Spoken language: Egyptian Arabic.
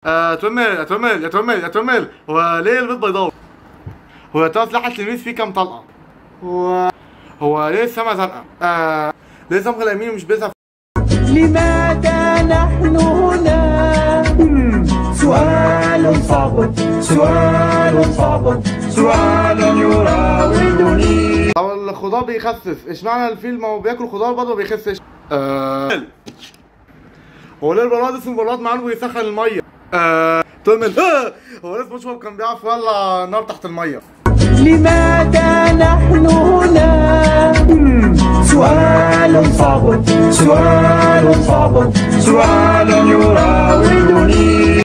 آه تومل يا تومل يا تومل يا تومل هو ليه البيض بيضاوي؟ هو يا ترى سلاح التلميذ فيه كام طلقة؟ هو هو ليه السما زرقاء؟ آه ليه صمغ اليمين مش بيظهر لماذا نحن هنا سؤال صعب سؤال صعب سؤال يراودني هو الخضار بيخسس اشمعنى الفيل ما هو بياكل خضار برضه ما بيخسش؟ آه هو ليه البراد اسمه براد مع انه بيسخن المية؟ آه تومل آه هو ليه سبونج بوب كان بيعرف يولع نار تحت المية؟ لماذا نحن هنا سؤال صعب سؤال صعب سؤال يراودني